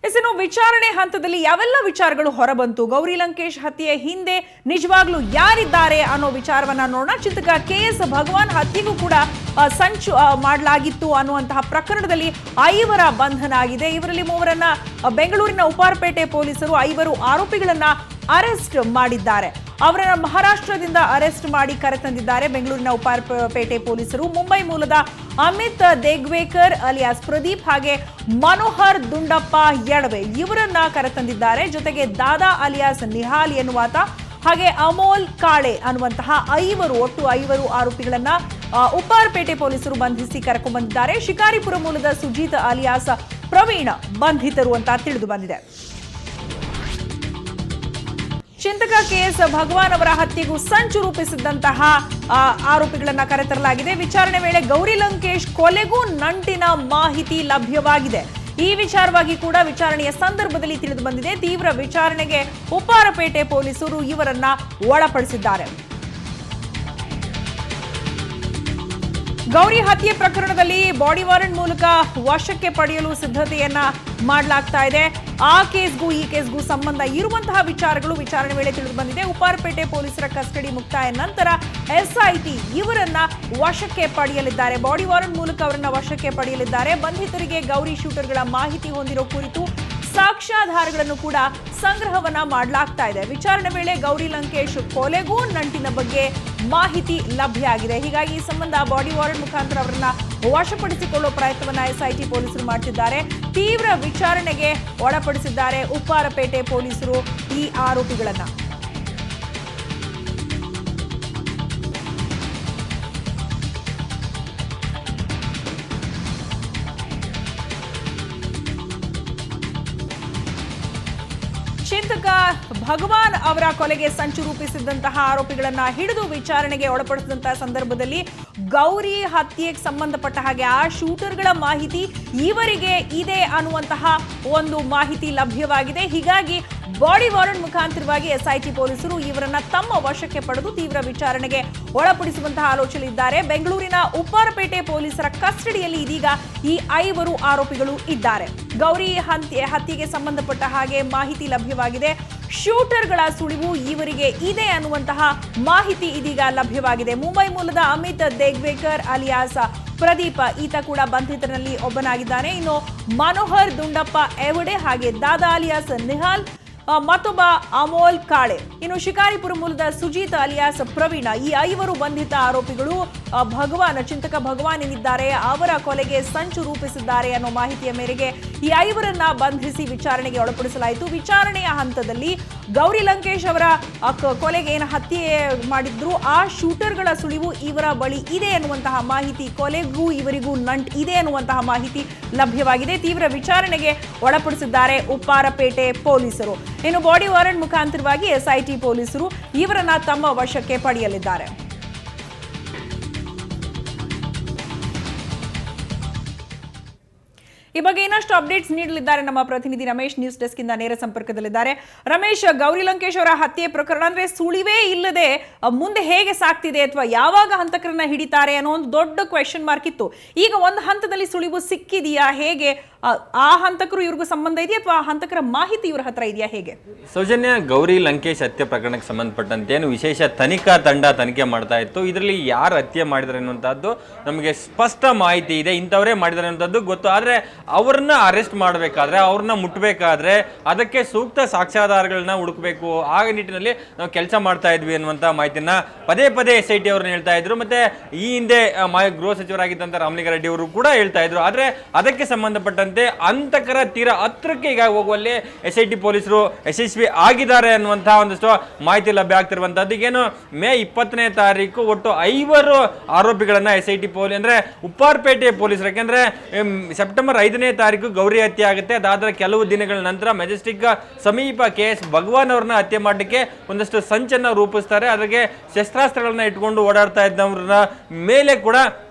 S ಇನ್ನು ವಿಚಾರಣೆ ಹಂತದಲ್ಲಿ ಯಾವೆಲ್ಲ ವಿಚಾರಗಳು ಹೊರಬಂತು ಗೌರಿ ಲಂಕೇಶ್ ಹತ್ಯೆ ಹಿಂದೆ ನಿಜವಾಗ್ಲೂ ಯಾರಿದ್ದಾರೆ ಅನ್ನೋ ವಿಚಾರವನ್ನ ನೋಡೋಣ ಚಿಂತಕ ಕೆ ಎಸ್ ಭಗವಾನ್ ಹತ್ಯೆಗೂ ಕೂಡ ಆ, ಸಂಚು ಆ, ಮಾಡಲಾಗಿತ್ತು ಅನ್ನುವಂತಹ ಪ್ರಕರಣದಲ್ಲಿ ಐವರ ಬಂಧನ ಆಗಿದೆ ಇವರಲ್ಲಿ ಮೂವರನ್ನ ಆ, ಬೆಂಗಳೂರಿನ ಉಪಾರಪೇಟೆ ಪೊಲೀಸರು ಐವರು ಆರೋಪಿಗಳನ್ನ ಅರೆಸ್ಟ್ ಮಾಡಿದ್ದಾರೆ ಅವರನ್ನ ಮಹಾರಾಷ್ಟ್ರದಿಂದ ಅರೆಸ್ಟ್ ಮಾಡಿ ಕರೆತಂದಿದ್ದಾರೆ ಬೆಂಗಳೂರಿನ ಉಪಾರಪೇಟೆ ಪೊಲೀಸರು ಮುಂಬೈ ಮೂಲದ ಅಮಿತ್ ದೇಗ್ವೇಕರ್ ಅಲಿಯಾಸ್ ಪ್ರದೀಪ್ ಹಾಗೆ ಮನೋಹರ್ ದುಂಡಪ್ಪ ಯಡವೆ ಇವರನ್ನ ಕರೆತಂದಿದ್ದಾರೆ ಜೊತೆಗೆ ದಾದಾ ಅಲಿಯಾಸ್ ನಿಹಾಲ್ ಎನ್ನುವಾತ ಹಾಗೆ ಅಮೋಲ್ ಕಾಳೆ ಅನ್ನುವಂತಹ ಐವರು ಒಟ್ಟು ಐವರು ಆರೋಪಿಗಳನ್ನ ಆ, ಉಪ್ಪಾರಪೇಟೆ ಪೊಲೀಸರು ಬಂಧಿಸಿ ಕರ್ಕೊಂಡ್ಬಂದಿದ್ದಾರೆ ಶಿಕಾರಿಪುರ ಮೂಲದ ಸುಜೀತ್ ಅಲಿಯಾಸ್ ಪ್ರವೀಣ್ ಬಂಧಿತರು ಅಂತ ತಿಳಿದು ಬಂದಿದೆ ಚಿಂತಕ ಕೆಎಸ್ ಭಗವಾನ್ ಅವರ ಹತ್ಯೆಗೂ ಸಂಚು ರೂಪಿಸಿದ್ದಂತಹ ಆ, ಆರೋಪಿಗಳನ್ನ ಕರೆತರಲಾಗಿದೆ ವಿಚಾರಣೆ ವೇಳೆ ಗೌರಿ ಲಂಕೇಶ್ ಕೊಲೆಗೂ ನಂಟಿನ ಮಾಹಿತಿ ಲಭ್ಯವಾಗಿದೆ ಈ ವಿಚಾರವಾಗಿ ಕೂಡ ವಿಚಾರಣೆಯ ಸಂದರ್ಭದಲ್ಲಿ ತಿಳಿದು ಬಂದಿದೆ ತೀವ್ರ ವಿಚಾರಣೆಗೆ ಉಪ್ಪಾರಪೇಟೆ ಪೊಲೀಸರು ಇವರನ್ನ ಒಳಪಡಿಸಿದ್ದಾರೆ ಗೌರಿ ಹತ್ಯೆ ಪ್ರಕರಣದಲ್ಲಿ ಬಾಡಿ ವಾರೆಂಟ್ ಮೂಲಕ ವಶಕ್ಕೆ ಪಡೆಯಲು ಸಿದ್ಧತೆಯನ್ನ ಮಾಡಲಾಗ್ತಾ ಇದೆ ಆ ಕೇಸ್ಗೂ ಈ ಕೇಸ್ಗೂ ಸಂಬಂಧ ಇರುವಂತಹ ವಿಚಾರಗಳು ವಿಚಾರಣೆ ವೇಳೆ ತಿಳಿದು ಬಂದಿದೆ ಉಪ್ಪಾರಪೇಟೆ ಪೊಲೀಸರ ಕಸ್ಟಡಿ ಮುಕ್ತಾಯ ನಂತರ ಎಸ್ಐಟಿ ಇವರನ್ನ ವಶಕ್ಕೆ ಪಡೆಯಲಿದ್ದಾರೆ ಬಾಡಿ ವಾರೆಂಟ್ ಮೂಲಕ ಅವರನ್ನ ವಶಕ್ಕೆ ಪಡೆಯಲಿದ್ದಾರೆ ಬಂಧಿತರಿಗೆ ಗೌರಿ ಶೂಟರ್ಗಳ ಮಾಹಿತಿ ಹೊಂದಿರೋ ಕುರಿತು ಸಾಕ್ಷ್ಯಾಧಾರಗಳನ್ನು ಕೂಡ ಸಂಗ್ರಹವನ್ನ ಮಾಡಲಾಗ್ತಾ ಇದೆ ವಿಚಾರಣೆ ವೇಳೆ ಗೌರಿ ಲಂಕೇಶ್ ಕೊಲೆಗೂ ನಂಟಿನ ಬಗ್ಗೆ ಮಾಹಿತಿ ಲಭ್ಯ ಆಗಿದೆ ಹೀಗಾಗಿ ಈ ಸಂಬಂಧ ಬಾಡಿ ವಾರೆಂಟ್ ಮುಖಾಂತರ ಅವರನ್ನ ವಶಪಡಿಸಿಕೊಳ್ಳುವ ಪ್ರಯತ್ನವನ್ನ ಎಸ್ಐಟಿ ಪೊಲೀಸರು ಮಾಡ್ತಿದ್ದಾರೆ ತೀವ್ರ ವಿಚಾರಣೆಗೆ ಒಳಪಡಿಸಿದ್ದಾರೆ ಉಪ್ಪಾರಪೇಟೆ ಪೊಲೀಸರು ಈ ಆರೋಪಿಗಳನ್ನ ಚಿಂತಕ ಭಗವಾನ್ ಅವರ ಕೊಲೆಗೆ ಸಂಚು ರೂಪಿಸಿದಂತಹ ಆರೋಪಿಗಳನ್ನ ಹಿಡಿದು ವಿಚಾರಣೆಗೆ ಒಳಪಡಿಸಿದಂತಹ ಸಂದರ್ಭದಲ್ಲಿ ಗೌರಿ ಹತ್ಯೆಗೆ ಸಂಬಂಧಪಟ್ಟ ಹಾಗೆ ಆ ಶೂಟರ್ಗಳ ಮಾಹಿತಿ ಇವರಿಗೆ ಇದೆ ಅನ್ನುವಂತಹ ಒಂದು ಮಾಹಿತಿ ಲಭ್ಯವಾಗಿದೆ ಹೀಗಾಗಿ ಬಾಡಿ ವಾರೆಂಟ್ ಮುಖಾಂತರವಾಗಿ ಎಸ್ಐಟಿ ಪೊಲೀಸರು ಇವರನ್ನ ತಮ್ಮ ವಶಕ್ಕೆ ಪಡೆದು ತೀವ್ರ ವಿಚಾರಣೆಗೆ ಒಳಪಡಿಸುವಂತಹ ಆಲೋಚನೆ ಇದ್ದಾರೆ ಬೆಂಗಳೂರಿನ ಉಪ್ಪಾರಪೇಟೆ ಪೊಲೀಸರ ಕಸ್ಟಡಿಯಲ್ಲಿ ಇದೀಗ ಈ ಐವರು ಆರೋಪಿಗಳು ಇದ್ದಾರೆ ಗೌರಿ ಹತ್ಯೆ ಹತ್ಯೆಗೆ ಸಂಬಂಧಪಟ್ಟ ಹಾಗೆ ಮಾಹಿತಿ ಲಭ್ಯವಾಗಿದೆ ಶೂಟರ್ಗಳ ಸುಳಿವು ಇವರಿಗೆ ಇದೆ ಅನ್ನುವಂತಹ ಮಾಹಿತಿ ಇದೀಗ ಲಭ್ಯವಾಗಿದೆ ಮುಂಬೈ ಮೂಲದ ಅಮಿತ್ ದೇಗ್ವೇಕರ್ ಅಲಿಯಾಸ್ ಪ್ರದೀಪ ಈತ ಕೂಡ ಬಂಧಿತರಲ್ಲಿ ಒಬ್ಬನಾಗಿದ್ದಾನೆ ಇನ್ನು ಮನೋಹರ್ ದುಂಡಪ್ಪ ಎವಡೆ ಹಾಗೆ ದಾದಾ ಅಲಿಯಾಸ್ ನಿಹಾಲ್ ಆ, ಮತ್ತೊಬ್ಬ ಅಮೋಲ್ ಕಾಳೆ ಇನ್ನು ಶಿಕಾರಿಪುರ ಮೂಲದ ಸುಜೀತ್ ಅಲಿಯಾಸ್ ಪ್ರವೀಣ ಈ ಐವರು ಬಂಧಿತ ಆರೋಪಿಗಳು ಆ, ಭಗವಾನ್ ಚಿಂತಕ ಭಗವಾನ್ ಏನಿದ್ದಾರೆ ಅವರ ಕೊಲೆಗೆ ಸಂಚು ರೂಪಿಸಿದ್ದಾರೆ ಅನ್ನೋ ಮಾಹಿತಿಯ ಮೇರೆಗೆ ಈ ಐವರನ್ನ ಬಂಧಿಸಿ ವಿಚಾರಣೆಗೆ ಒಳಪಡಿಸಲಾಯಿತು ವಿಚಾರಣೆಯ ಹಂತದಲ್ಲಿ ಗೌರಿ ಲಂಕೇಶ್ ಅವರ ಆ, ಕ- ಕೊಲೆಗೆ ಏನು ಹತ್ಯೆ ಮಾಡಿದ್ರು ಆ ಶೂಟರ್ಗಳ ಸುಳಿವು ಇವರ ಬಳಿ ಇದೆ ಅನ್ನುವಂತಹ ಮಾಹಿತಿ ಕೊಲೆಗೂ ಇವರಿಗೂ ನಂಟ್ ಇದೆ ಅನ್ನುವಂತಹ ಮಾಹಿತಿ ಲಭ್ಯವಾಗಿದೆ ತೀವ್ರ ವಿಚಾರಣೆಗೆ ಒಳಪಡಿಸಿದ್ದಾರೆ ಉಪ್ಪಾರಪೇಟೆ ಪೊಲೀಸರು ಇನ್ನು ಬಾಡಿ ವಾರೆಂಟ್ ಮುಖಾಂತರವಾಗಿ ಎಸ್ಐಟಿ ಪೊಲೀಸರು ಇವರನ್ನ ತಮ್ಮ ವಶಕ್ಕೆ ಪಡೆಯಲಿದ್ದಾರೆ ಈ ಬಗ್ಗೆ ಇನ್ನಷ್ಟು ಅಪ್ಡೇಟ್ಸ್ ನೀಡಲಿದ್ದಾರೆ ನಮ್ಮ ಪ್ರತಿನಿಧಿ ರಮೇಶ್ ನ್ಯೂಸ್ ಡೆಸ್ಕ್ ಇಂದ ನೇರ ಸಂಪರ್ಕದಲ್ಲಿದ್ದಾರೆ ರಮೇಶ್ ಗೌರಿ ಲಂಕೇಶ್ ಅವರ ಹತ್ಯೆ ಪ್ರಕರಣ ಅಂದ್ರೆ ಸುಳಿವೇ ಇಲ್ಲದೆ ಅ, ಮುಂದೆ ಹೇಗೆ ಸಾಕ್ತಿದೆ ಅಥವಾ ಯಾವಾಗ ಹಂತಕರನ್ನ ಹಿಡಿತಾರೆ ಅನ್ನೋ ಒಂದು ದೊಡ್ಡ ಕ್ವೆಶನ್ ಮಾರ್ಕ್ ಇತ್ತು ಈಗ ಒಂದು ಹಂತದಲ್ಲಿ ಸುಳಿವು ಸಿಕ್ಕಿದೆಯಾ ಹೇಗೆ ಅ, ಆ ಹಂತಕರು ಇವ್ರಿಗೂ ಸಂಬಂಧ ಇದೆಯಾ ಅಥವಾ ಆ ಹಂತಕರ ಮಾಹಿತಿ ಇವ್ರ ಹತ್ರ ಇದೆಯಾ ಹೇಗೆ ಸೌಜನ್ಯ ಗೌರಿ ಲಂಕೇಶ್ ಹತ್ಯೆ ಪ್ರಕರಣಕ್ಕೆ ಸಂಬಂಧಪಟ್ಟಂತೆ ಏನು ವಿಶೇಷ ತನಿಖಾ ತಂಡ ತನಿಖೆ ಮಾಡ್ತಾ ಇತ್ತು ಇದರಲ್ಲಿ ಯಾರು ಹತ್ಯೆ ಮಾಡಿದ್ದಾರೆ ಅನ್ನುವಂಥದ್ದು ನಮಗೆ ಸ್ಪಷ್ಟ ಮಾಹಿತಿ ಇದೆ ಇಂಥವರೇ ಮಾಡಿದ್ದಾರೆ ಅನ್ನುವಂಥದ್ದು ಗೊತ್ತು ಆದರೆ ಅವ್ರನ್ನ ಅರೆಸ್ಟ್ ಮಾಡಬೇಕಾದ್ರೆ ಅವ್ರನ್ನ ಮುಟ್ಟಬೇಕಾದ್ರೆ ಅದಕ್ಕೆ ಸೂಕ್ತ ಸಾಕ್ಷ್ಯಾಧಾರಗಳನ್ನ ಹುಡುಕಬೇಕು ಆ ನಿಟ್ಟಿನಲ್ಲಿ ನಾವು ಕೆಲಸ ಮಾಡ್ತಾ ಇದ್ವಿ ಅನ್ನುವಂಥ ಮಾಹಿತಿನ ಪದೇ ಪದೇ ಎಸ್ ಐ ಟಿ ಅವ್ರನ್ನ ಹೇಳ್ತಾ ಇದ್ರು ಮತ್ತೆ ಈ ಹಿಂದೆ ಆ, ಮಾ ಗೃಹ ಸಚಿವರಾಗಿದ್ದಂಥ ರಾಮಲಿಂಗಾರೆಡ್ಡಿ ಅವರು ಕೂಡ ಹೇಳ್ತಾ ಇದ್ರು ಆದರೆ ಅದಕ್ಕೆ ಸಂಬಂಧಪಟ್ಟಂತೆ ಅಂತಕರ ತೀರಾ ಹತ್ರಕ್ಕೆ ಈಗ ಹೋಗುವಲ್ಲಿ ಎಸ್ ಐ ಟಿ ಪೊಲೀಸರು ಯಶಸ್ವಿ ಆಗಿದ್ದಾರೆ ಅನ್ನುವಂತಹ ಒಂದಷ್ಟು ಮಾಹಿತಿ ಲಭ್ಯ ಆಗ್ತಿರುವಂತದ್ದು ಈಗೇನು ಮೇ ಇಪ್ಪತ್ತನೇ ತಾರೀಕು ಒಟ್ಟು ಐವರು ಆರೋಪಿಗಳನ್ನ ಎಸ್ ಐ ಟಿ ಪೊಲೀಸ್ ಅಂದ್ರೆ ಉಪ್ಪಾರಪೇಟೆ ಪೊಲೀಸರು ಯಾಕೆಂದ್ರೆ ಎಮ್, ಸೆಪ್ಟೆಂಬರ್ ಐದನೇ ತಾರೀಕು ಗೌರಿ ಹತ್ಯೆ ಆಗುತ್ತೆ ಅದಾದ ಕೆಲವು ದಿನಗಳ ನಂತರ ಮೆಜೆಸ್ಟಿಕ್ ಸಮೀಪ ಕೆ ಎಸ್ ಭಗವಾನ್ ಅವ್ರನ್ನ ಹತ್ಯೆ ಮಾಡಲಿಕ್ಕೆ ಒಂದಷ್ಟು ಸಂಚನ್ನ ರೂಪಿಸ್ತಾರೆ ಅದಕ್ಕೆ ಶಸ್ತ್ರಾಸ್ತ್ರಗಳನ್ನ ಇಟ್ಕೊಂಡು ಓಡಾಡ್ತಾ ಇದ್ದವ್ರನ್ನ ಮೇಲೆ ಕೂಡ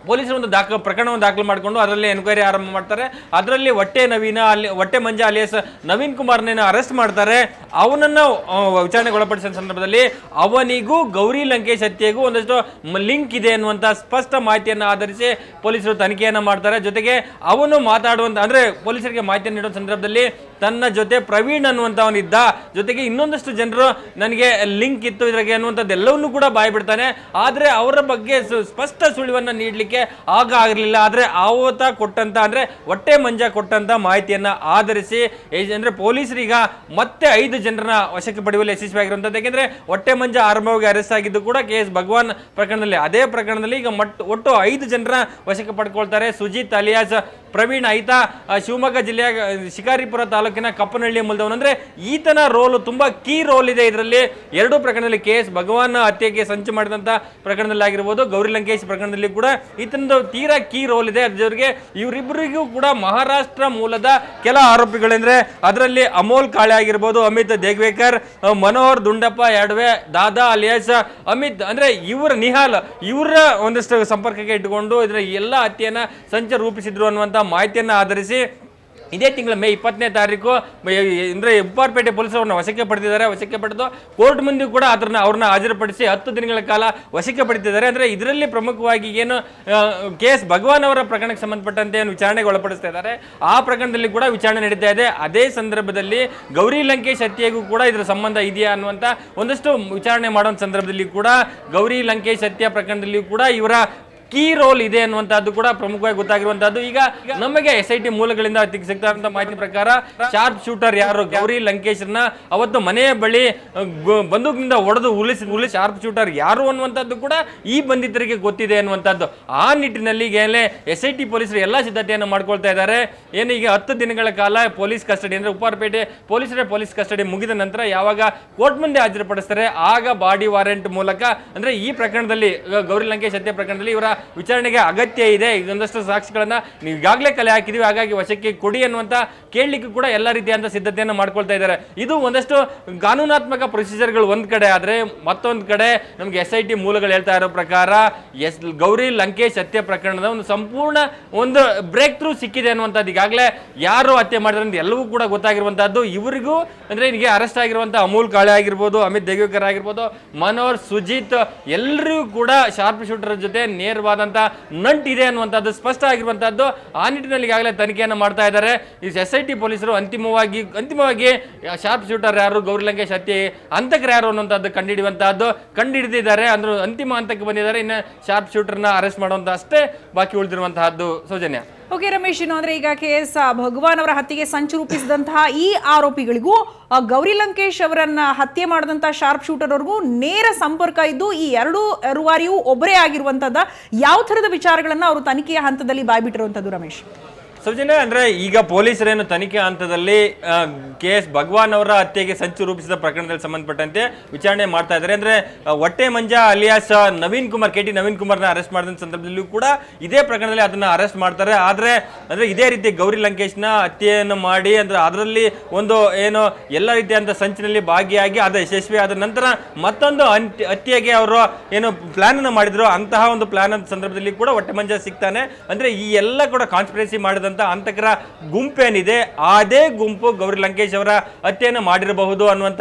ಪೊಲೀಸರು ಒಂದು ದಾಖಲು ಪ್ರಕರಣವನ್ನು ದಾಖಲು ಮಾಡಿಕೊಂಡು ಅದರಲ್ಲಿ ಎನ್ಕ್ವೈರಿ ಆರಂಭ ಮಾಡ್ತಾರೆ ಅದರಲ್ಲಿ ಹೊಟ್ಟೆ ನವೀನ ಅಲ್ಲಿ ಹೊಟ್ಟೆ ಮಂಜ ಅಲಿಯಸ್ ನವೀನ್ ಕುಮಾರ್ನ ಅರೆಸ್ಟ್ ಮಾಡ್ತಾರೆ ಅವನನ್ನ ಆ, ವಿಚಾರಣೆಗೆ ಒಳಪಡಿಸಿದ ಸಂದರ್ಭದಲ್ಲಿ ಅವನಿಗೂ ಗೌರಿ ಲಂಕೇಶ್ ಹತ್ಯೆಗೂ ಒಂದಷ್ಟು ಲಿಂಕ್ ಇದೆ ಅನ್ನುವಂಥ ಸ್ಪಷ್ಟ ಮಾಹಿತಿಯನ್ನು ಆಧರಿಸಿ ಪೊಲೀಸರು ತನಿಖೆಯನ್ನು ಮಾಡ್ತಾರೆ ಜೊತೆಗೆ ಅವನು ಮಾತಾಡುವಂತ ಅಂದ್ರೆ ಪೊಲೀಸರಿಗೆ ಮಾಹಿತಿಯನ್ನು ನೀಡುವ ಸಂದರ್ಭದಲ್ಲಿ ತನ್ನ ಜೊತೆ ಪ್ರವೀಣ್ ಅನ್ನುವಂಥವನಿದ್ದ ಜೊತೆಗೆ ಇನ್ನೊಂದಷ್ಟು ಜನರು ನನಗೆ ಲಿಂಕ್ ಇತ್ತು ಇದ್ರಾಗೆ ಅನ್ನುವಂಥದ್ದು ಎಲ್ಲವನ್ನೂ ಕೂಡ ಬಾಯ್ ಬಿಡ್ತಾನೆ ಆದರೆ ಅವರ ಬಗ್ಗೆ ಸು- ಸ್ಪಷ್ಟ ಸುಳಿವನ್ನು ನೀಡಲಿಕ್ಕೆ ಆಗ ಆಗಿರಲಿಲ್ಲ ಆದರೆ ಆವತ್ತ ಕೊಟ್ಟಂತ ಅಂದ್ರೆ ಹೊಟ್ಟೆ ಮಂಜ ಕೊಟ್ಟಂತ ಮಾಹಿತಿಯನ್ನ ಆಧರಿಸಿ ಏ- ಅಂದ್ರೆ ಪೊಲೀಸರೀಗ ಮತ್ತೆ ಐದು ಜನರನ್ನ ವಶಕ್ಕೆ ಪಡೆಯುವಲ್ಲಿ ಯಶಸ್ವಿಯಾಗಿರುವಂಥದ್ದು ಯಾಕೆಂದ್ರೆ ಹೊಟ್ಟೆ ಮಂಜ ಆರಂಭವಾಗಿ ಅರೆಸ್ಟ್ ಆಗಿದ್ದು ಕೂಡ ಕೆ ಎಸ್ ಭಗವಾನ್ ಪ್ರಕರಣದಲ್ಲಿ ಅದೇ ಪ್ರಕರಣದಲ್ಲಿ ಈಗ ಮಟ್ ಒಟ್ಟು ಐದು ಜನರ ವಶಕ್ಕೆ ಪಡ್ಕೊಳ್ತಾರೆ ಸುಜಿತ್ ಅಲಿಯಾಸ್ ಪ್ರವೀಣ್ ಐತಾ ಆ, ಶಿವಮೊಗ್ಗ ಜಿಲ್ಲೆಯ ಆ, ಶಿಕಾರಿಪುರ ತಾಲೂಕಿನ ಕಪ್ಪನಹಳ್ಳಿ ಮೂಲದವನು ಅಂದ್ರೆ ಈತನ ರೋಲ್ ತುಂಬಾ ಕೀ ರೋಲ್ ಇದೆ ಇದರಲ್ಲಿ ಎರಡೂ ಪ್ರಕರಣದಲ್ಲಿ ಕೆ ಎಸ್ ಭಗವಾನ್ ಹತ್ಯೆಗೆ ಸಂಚು ಮಾಡಿದಂತ ಪ್ರಕರಣದಲ್ಲಿ ಆಗಿರ್ಬೋದು ಗೌರಿ ಲಂಕೇಶ್ ಪ್ರಕರಣದಲ್ಲಿ ಕೂಡ ಈತನದು ತೀರಾ ಕೀ ರೋಲ್ ಇದೆ ಅದ್ರ ಜೊತೆಗೆ ಇವರಿಬ್ಬರಿಗೂ ಕೂಡ ಮಹಾರಾಷ್ಟ್ರ ಮೂಲದ ಕೆಲ ಆರೋಪಿಗಳೆಂದ್ರೆ ಅದರಲ್ಲಿ ಅಮೋಲ್ ಕಾಳೆ ಆಗಿರ್ಬೋದು ಅಮಿತ್ ದೇಗ್ವೇಕರ್ ಆ, ಮನೋಹರ್ ದುಂಡಪ್ಪ ಯಾಡ್ವೆ ದಾದಾ ಅಲಿಯಾಸ್ ಅಮಿತ್ ಅಂದ್ರೆ ಇವರ ನಿಹಾಲ್ ಇವರ ಒಂದಷ್ಟು ಸಂಪರ್ಕಕ್ಕೆ ಇಟ್ಟುಕೊಂಡು ಇದರ ಎಲ್ಲ ಹತ್ಯೆಯನ್ನ ಸಂಚು ರೂಪಿಸಿದ್ರು ಅನ್ನುವಂಥ ಮಾಹಿತಿಯನ್ನ ಆಧರಿಸಿ ಇದೇ ತಿಂಗಳ ಮೇ ಇಪ್ಪತ್ತನೇ ತಾರೀಕು ಮ- ಅಂದ್ರೆ ಉಪ್ಪಾರಪೇಟೆ ಪೊಲೀಸರು ಅವ್ರನ್ನ ವಶಕ್ಕೆ ಪಡೆದಿದ್ದಾರೆ ವಶಕ್ಕೆ ಪಡೆದು ಕೋರ್ಟ್ ಮುಂದೆ ಕೂಡ ಅದನ್ನ ಅವ್ರನ್ನ ಹಾಜರುಪಡಿಸಿ ಹತ್ತು ದಿನಗಳ ಕಾಲ ವಶಕ್ಕೆ ಪಡೆದಿದ್ದಾರೆ ಅಂದ್ರೆ ಇದರಲ್ಲಿ ಪ್ರಮುಖವಾಗಿ ಏನು ಕೆ ಎಸ್ ಭಗವಾನ್ ಅವರ ಪ್ರಕರಣಕ್ಕೆ ಸಂಬಂಧಪಟ್ಟಂತೆ ಏನು ವಿಚಾರಣೆಗೆ ಒಳಪಡಿಸ್ತಾ ಇದ್ದಾರೆ ಆ ಪ್ರಕರಣದಲ್ಲಿ ಕೂಡ ವಿಚಾರಣೆ ನಡೀತಾ ಇದೆ ಅದೇ ಸಂದರ್ಭದಲ್ಲಿ ಗೌರಿ ಲಂಕೇಶ್ ಹತ್ಯೆಗೂ ಕೂಡ ಇದರ ಸಂಬಂಧ ಇದೆಯಾ ಅನ್ನುವಂಥ ಒಂದಷ್ಟು ವಿಚಾರಣೆ ಮಾಡುವ ಸಂದರ್ಭದಲ್ಲಿ ಕೂಡ ಗೌರಿ ಲಂಕೇಶ್ ಹತ್ಯೆ ಪ್ರಕರಣದಲ್ಲಿ ಕೂಡ ಇವರ ಕೀ ರೋಲ್ ಇದೆ ಅನ್ನುವಂಥದ್ದು ಕೂಡ ಪ್ರಮುಖವಾಗಿ ಗೊತ್ತಾಗಿರುವಂತದ್ದು ಈಗ ನಮಗೆ ಎಸ್ ಐ ಟಿ ಮೂಲಗಳಿಂದ ತಿ- ಸಿಗ್ತಾ ಮಾಹಿತಿ ಪ್ರಕಾರ ಶಾರ್ಪ್ ಶೂಟರ್ ಯಾರು ಗೌರಿ ಲಂಕೇಶ್ನ ಅವತ್ತು ಮನೆಯ ಬಳಿ ಅಹ್, ಗು- ಬಂದೂಕಿನಿಂದ ಹೊಡೆದು ಉಳಿಸಿ ಉಳಿಸಿ ಶಾರ್ಪ್ ಶೂಟರ್ ಯಾರು ಅನ್ನುವಂಥದ್ದು ಕೂಡ ಈ ಬಂಧಿತರಿಗೆ ಗೊತ್ತಿದೆ ಅನ್ನುವಂಥದ್ದು ಆ ನಿಟ್ಟಿನಲ್ಲಿ ಈಗಲೇ ಎಸ್ ಐ ಟಿ ಪೊಲೀಸರು ಎಲ್ಲ ಸಿದ್ಧತೆಯನ್ನು ಮಾಡ್ಕೊಳ್ತಾ ಇದ್ದಾರೆ ಏನು ಈಗ ಹತ್ತು ದಿನಗಳ ಕಾಲ ಪೊಲೀಸ್ ಕಸ್ಟಡಿ ಅಂದ್ರೆ ಉಪ್ಪಾರಪೇಟೆ ಪೊಲೀಸರೇ ಪೊಲೀಸ್ ಕಸ್ಟಡಿ ಮುಗಿದ ನಂತರ ಯಾವಾಗ ಕೋರ್ಟ್ ಮುಂದೆ ಹಾಜರುಪಡಿಸ್ತಾರೆ ಆಗ ಬಾಡಿ ವಾರೆಂಟ್ ಮೂಲಕ ಅಂದ್ರೆ ಈ ಪ್ರಕರಣದಲ್ಲಿ ಅಹ್, ಗೌರಿ ಲಂಕೇಶ್ ಹತ್ಯೆ ಪ್ರಕರಣದಲ್ಲಿ ಇವರ ವಿಚಾರಣೆಗೆ ಅಗತ್ಯ ಇದೆ ಈಗ ಒಂದಷ್ಟು ಸಾಕ್ಷಿಗಳನ್ನ ನೀವು ಈಗಾಗಲೇ ಕಲೆ ಹಾಕಿದೀವಿ ಹಾಗಾಗಿ ವಶಕ್ಕೆ ಕೊಡಿ ಅನ್ನುವಂತ ಕೇಳಲಿಕ್ಕೆ ಕೂಡ ಎಲ್ಲ ರೀತಿಯಾದ ಸಿದ್ಧತೆಯನ್ನು ಮಾಡ್ಕೊಳ್ತಾ ಇದ್ದಾರೆ ಇದು ಒಂದಷ್ಟು ಕಾನೂನಾತ್ಮಕ ಪ್ರೊಸೀಜರ್ಗಳು ಒಂದ್ ಕಡೆ ಆದ್ರೆ ಮತ್ತೊಂದು ಕಡೆ ನಮ್ಗೆ ಎಸ್ ಐ ಟಿ ಮೂಲಗಳು ಹೇಳ್ತಾ ಇರೋ ಪ್ರಕಾರ ಎಸ್ ಗೌರಿ ಲಂಕೇಶ್ ಹತ್ಯೆ ಪ್ರಕರಣದ ಒಂದು ಸಂಪೂರ್ಣ ಒಂದು ಬ್ರೇಕ್ ಥ್ರೂ ಸಿಕ್ಕಿದೆ ಅನ್ನುವಂಥದ್ದು ಈಗಾಗಲೇ ಯಾರು ಹತ್ಯೆ ಮಾಡಿದ್ರೆ ಅಂತ ಎಲ್ಲವೂ ಕೂಡ ಗೊತ್ತಾಗಿರುವಂತಹದ್ದು ಇವರಿಗೂ ಅಂದ್ರೆ ಈಗ ಅರೆಸ್ಟ್ ಆಗಿರುವಂತಹ ಅಮೂಲ್ ಕಾಳೆ ಆಗಿರ್ಬೋದು ಅಮಿತ್ ದೇಗೇಕರ್ ಆಗಿರ್ಬೋದು ಮನೋಹರ್ ಸುಜಿತ್ ಎಲ್ಲರಿಗೂ ಕೂಡ ಶಾರ್ಪ್ ಶೂಟರ್ ಜೊತೆ ನೇರವಾದಂತ ನಂಟ್ ಇದೆ ಅನ್ನುವಂಥದ್ದು ಸ್ಪಷ್ಟ ಆಗಿರುವಂತಹದ್ದು ಆ ನಿಟ್ಟಿನಲ್ಲಿ ಈಗಾಗಲೇ ತನಿಖೆಯನ್ನು ಮಾಡ್ತಾ ಇದ್ದಾರೆ ಈ ಎಸ್ ಐ ಟಿ ಪೊಲೀಸರು ಅಂತಿಮವಾಗಿ ಅಂತಿಮವಾಗಿ ಶಾರ್ಪ್ ಶೂಟರ್ ಯಾರು ಗೌರಿ ಲಂಕೇಶ್ ಹತ್ಯೆ ಹಂತಕರು ಯಾರು ಅನ್ನುವಂಥದ್ದು ಕಂಡುಹಿಡಿಯುವಂತಹದ್ದು ಕಂಡುಹಿಡಿದಿದ್ದಾರೆ ಅಂದ್ರೆ ಅಂತಿಮ ಹಂತಕ್ಕೆ ಬಂದಿದ್ದಾರೆ ಇನ್ನು ಶಾರ್ಪ್ ಶೂಟರ್ನ ಅರೆಸ್ಟ್ ಮಾಡುವಂತ ಅಷ್ಟೇ ಬಾಕಿ ಉಳಿದಿರುವಂತಹದ್ದು ಸೌಜನ್ಯ ಓಕೆ ರಮೇಶ್ ಇನ್ನು ಅಂದ್ರೆ ಈಗ ಕೆ ಎಸ್ ಭಗವಾನ್ ಅವರ ಹತ್ಯೆಗೆ ಸಂಚು ರೂಪಿಸಿದಂತಹ ಈ ಆರೋಪಿಗಳಿಗೂ ಆ, ಗೌರಿ ಲಂಕೇಶ್ ಅವರನ್ನ ಹತ್ಯೆ ಮಾಡಿದಂತಹ ಶಾರ್ಪ್ ಶೂಟರ್ ಅವ್ರಿಗೂ ನೇರ ಸಂಪರ್ಕ ಇದ್ದು ಈ ಎರಡು ರೂವಾರಿಯೂ ಒಬ್ಬರೇ ಆಗಿರುವಂತದ್ದ ಯಾವ ಥರದ ವಿಚಾರಗಳನ್ನ ಅವರು ತನಿಖೆಯ ಹಂತದಲ್ಲಿ ಬಾಯ್ಬಿಟ್ಟಿರುವಂತದ್ದು ರಮೇಶ್ ಸೌಜನ್ಯ ಅಂದ್ರೆ ಈಗ ಪೊಲೀಸರೇನು ತನಿಖೆ ಹಂತದಲ್ಲಿ ಕೆ ಎಸ್ ಭಗವಾನ್ ಅವರ ಹತ್ಯೆಗೆ ಸಂಚು ರೂಪಿಸಿದ ಪ್ರಕರಣದಲ್ಲಿ ಸಂಬಂಧಪಟ್ಟಂತೆ ವಿಚಾರಣೆ ಮಾಡ್ತಾ ಇದ್ದಾರೆ ಅಂದ್ರೆ ಆ, ಹೊಟ್ಟೆ Manja alias Naveen Kumar K T Naveen ಕುಮಾರ್ನ ಅರೆಸ್ಟ್ ಮಾಡಿದ ಸಂದರ್ಭದಲ್ಲೂ ಕೂಡ ಇದೇ ಪ್ರಕರಣದಲ್ಲಿ ಅದನ್ನ ಅರೆಸ್ಟ್ ಮಾಡ್ತಾರೆ ಆದ್ರೆ ಅಂದ್ರೆ ಇದೇ ರೀತಿ ಗೌರಿ ಲಂಕೇಶ್ನ ಹತ್ಯೆಯನ್ನು ಮಾಡಿ ಅಂದ್ರೆ ಅದರಲ್ಲಿ ಒಂದು ಏನು ಎಲ್ಲ ರೀತಿಯಾದ ಸಂಚಿನಲ್ಲಿ ಭಾಗಿಯಾಗಿ ಅದು ಯಶಸ್ವಿ ಆದ ನಂತರ ಮತ್ತೊಂದು ಅಂತ್ಯ ಹತ್ಯೆಗೆ ಅವರು ಏನು ಪ್ಲಾನ್ ಅನ್ನು ಮಾಡಿದ್ರು ಅಂತಹ ಒಂದು ಪ್ಲಾನ್ ಅಂತ ಸಂದರ್ಭದಲ್ಲಿ ಕೂಡ ಹೊಟ್ಟೆ ಮಂಜ ಸಿಗ್ತಾನೆ ಅಂದ್ರೆ ಈ ಎಲ್ಲ ಕೂಡ ಕಾನ್ಸ್ಪಿರೆನ್ಸಿ ಮಾಡಿದಂತ ಅಂತಕರ ಗುಂಪೇನಿದೆ ಅದೇ ಗುಂಪು ಗೌರಿ ಲಂಕೇಶ್ ಅವರ ಹತ್ಯೆಯನ್ನು ಮಾಡಿರಬಹುದು ಅನ್ನುವಂತ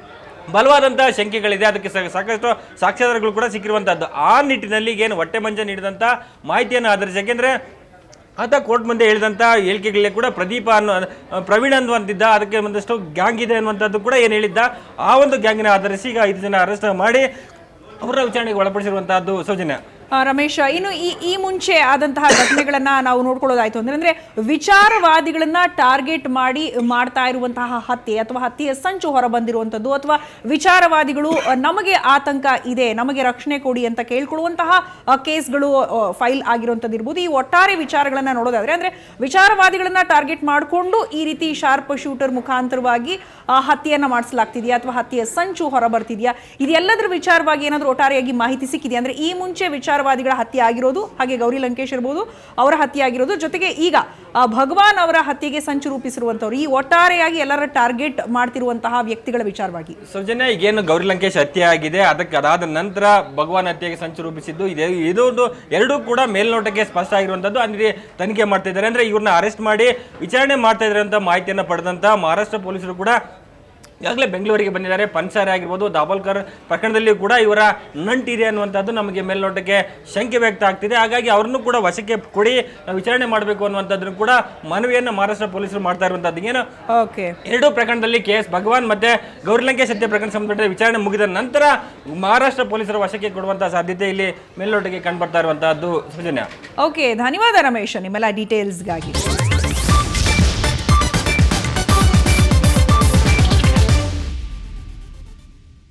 ಬಲವಾದಂತಹ ಶಂಕೆಗಳಿದೆ ಅದಕ್ಕೆ ಸಾ- ಸಾಕಷ್ಟು ಸಾಕ್ಷ್ಯಾಧಾರಗಳು ಕೂಡ ಸಿಕ್ಕಿರುವಂತಹದ್ದು ಆ ನಿಟ್ಟಿನಲ್ಲಿ ಏನು ಹೊಟ್ಟೆ ಮಂಜ ನೀಡಿದಂತ ಮಾಹಿತಿಯನ್ನು ಆಧರಿಸಿ ಯಾಕೆಂದ್ರೆ ಆತ ಕೋರ್ಟ್ ಮುಂದೆ ಹೇಳಿದಂಥ ಹೇಳಿಕೆಗಳೇ ಕೂಡ ಪ್ರದೀಪ ಅನ್ನೋ ಅಹ್, ಪ್ರವೀಣ್ ಅನ್ನುವಂತಿದ್ದ ಅದಕ್ಕೆ ಒಂದಷ್ಟು ಗ್ಯಾಂಗ್ ಇದೆ ಅನ್ನುವಂಥದ್ದು ಕೂಡ ಏನು ಹೇಳಿದ್ದ ಆ ಒಂದು ಗ್ಯಾಂಗಿನ ಆಧರಿಸಿ ಈಗ ಐದು ಜನ ಅರೆಸ್ಟ್ ಮಾಡಿ ಅವರ ವಿಚಾರಣೆಗೆ ಒಳಪಡಿಸಿರುವಂತಹದ್ದು ಸೌಜನ್ಯ ಆ, ರಮೇಶ್ ಇನ್ನು ಈ ಈ ಮುಂಚೆ ಆದಂತಹ ಘಟನೆಗಳನ್ನ ನಾವು ನೋಡ್ಕೊಳ್ಳೋದಾಯ್ತು ಅಂದ್ರೆ ಅಂದ್ರೆ ವಿಚಾರವಾದಿಗಳನ್ನ ಟಾರ್ಗೆಟ್ ಮಾಡಿ ಮಾಡ್ತಾ ಇರುವಂತಹ ಹತ್ಯೆ ಅಥವಾ ಹತ್ಯೆಯ ಸಂಚು ಹೊರ ಬಂದಿರುವಂತದ್ದು ಅಥವಾ ವಿಚಾರವಾದಿಗಳು ಅ, ನಮಗೆ ಆತಂಕ ಇದೆ ನಮಗೆ ರಕ್ಷಣೆ ಕೊಡಿ ಅಂತ ಕೇಳ್ಕೊಳ್ಳುವಂತಹ ಅ, ಕೇಸ್ಗಳು ಫೈಲ್ ಆಗಿರುವಂತದ್ದು ಇರ್ಬೋದು ಈ ಒಟ್ಟಾರೆ ವಿಚಾರಗಳನ್ನ ನೋಡೋದಾದ್ರೆ ಅಂದ್ರೆ ವಿಚಾರವಾದಿಗಳನ್ನ ಟಾರ್ಗೆಟ್ ಮಾಡಿಕೊಂಡು ಈ ರೀತಿ ಶಾರ್ಪ್ ಶೂಟರ್ ಮುಖಾಂತರವಾಗಿ ಆ, ಹತ್ಯೆಯನ್ನ ಮಾಡಿಸಲಾಗ್ತಿದೆಯಾ ಅಥವಾ ಹತ್ಯೆಯ ಸಂಚು ಹೊರ ಬರ್ತಿದ್ಯಾ ಇದೆಲ್ಲದರ ವಿಚಾರವಾಗಿ ಏನಾದರೂ ಒಟ್ಟಾರೆಯಾಗಿ ಮಾಹಿತಿ ಸಿಕ್ಕಿದೆಯಾ ಅಂದ್ರೆ ಈ ಮುಂಚೆ ವಿಚಾರ ವಿಚಾರವಾದಿಗಳ ಹತ್ಯೆ ಆಗಿರೋದು ಹಾಗೆ ಗೌರಿ ಲಂಕೇಶ್ ಇರ್ಬೋದು ಅವರ ಹತ್ಯೆ ಆಗಿರೋದು ಜೊತೆಗೆ ಈಗ ಆ, ಭಗವಾನ್ ಅವರ ಹತ್ಯೆಗೆ ಸಂಚು ರೂಪಿಸಿರುವಂತವ್ರು ಈ ಒಟ್ಟಾರೆಯಾಗಿ ಎಲ್ಲರ ಟಾರ್ಗೆಟ್ ಮಾಡ್ತಿರುವಂತಹ ವ್ಯಕ್ತಿಗಳ ವಿಚಾರವಾಗಿ ಸೌಜನ್ಯ ಈಗೇನು ಗೌರಿ ಲಂಕೇಶ್ ಹತ್ಯೆ ಆಗಿದೆ ಅದಕ್ಕೆ ಅದಾದ ನಂತರ ಭಗವಾನ್ ಹತ್ಯೆಗೆ ಸಂಚು ರೂಪಿಸಿದ್ದು ಇದೆ ಇದೊಂದು ಎರಡೂ ಕೂಡ ಮೇಲ್ನೋಟಕ್ಕೆ ಸ್ಪಷ್ಟ ಆಗಿರುವಂತದ್ದು ಅಂದ್ರೆ ತನಿಖೆ ಮಾಡ್ತಾ ಇದ್ದಾರೆ ಅಂದ್ರೆ ಇವ್ರನ್ನ ಅರೆಸ್ಟ್ ಮಾಡಿ ವಿಚಾರಣೆ ಮಾಡ್ತಾ ಇದ್ದಾರೆ ಅಂತ ಮಾಹಿತಿಯನ್ನ ಪಡೆದಂತ ಮಹಾರಾಷ್ಟ್ರ ಪೊಲೀಸರು ಕೂಡ ಈಗಾಗಲೇ ಬೆಂಗಳೂರಿಗೆ ಬಂದಿದ್ದಾರೆ ಪನ್ಸಾರೆ ಆಗಿರ್ಬೋದು ದಾಬೋಲ್ಕರ್ ಪ್ರಕರಣದಲ್ಲಿ ಕೂಡ ಇವರ ನಂಟಿದೆ ಅನ್ನುವಂಥದ್ದು ನಮಗೆ ಮೇಲ್ನೋಟಕ್ಕೆ ಶಂಕೆ ವ್ಯಕ್ತ ಆಗ್ತಿದೆ ಹಾಗಾಗಿ ಅವ್ರನ್ನೂ ಕೂಡ ವಶಕ್ಕೆ ಕೊಡಿ ನಾವು ವಿಚಾರಣೆ ಮಾಡಬೇಕು ಅನ್ನುವಂಥದ್ದನ್ನು ಕೂಡ ಮನವಿಯನ್ನು ಮಹಾರಾಷ್ಟ್ರ ಪೊಲೀಸರು ಮಾಡ್ತಾ ಇರುವಂಥದ್ದು ಏನು ಓಕೆ ಎರಡು ಪ್ರಕರಣದಲ್ಲಿ ಕೆ ಎಸ್ ಭಗವಾನ್ ಮತ್ತೆ ಗೌರಿ ಲಂಕೇಶ್ ಹತ್ಯೆ ಪ್ರಕರಣ ಸಂಬಂಧಪಟ್ಟ ವಿಚಾರಣೆ ಮುಗಿದ ನಂತರ ಮಹಾರಾಷ್ಟ್ರ ಪೊಲೀಸರ ವಶಕ್ಕೆ ಕೊಡುವಂತಹ ಸಾಧ್ಯತೆ ಇಲ್ಲಿ ಮೇಲ್ನೋಟಕ್ಕೆ ಕಂಡು ಬರ್ತಾ ಇರುವಂತಹದ್ದು ಸೌಜನ್ಯ ಓಕೆ ಧನ್ಯವಾದ ರಮೇಶ್ ನಿಮ್ಮೆಲ್ಲ ಡೀಟೇಲ್ಸ್ಗಾಗಿ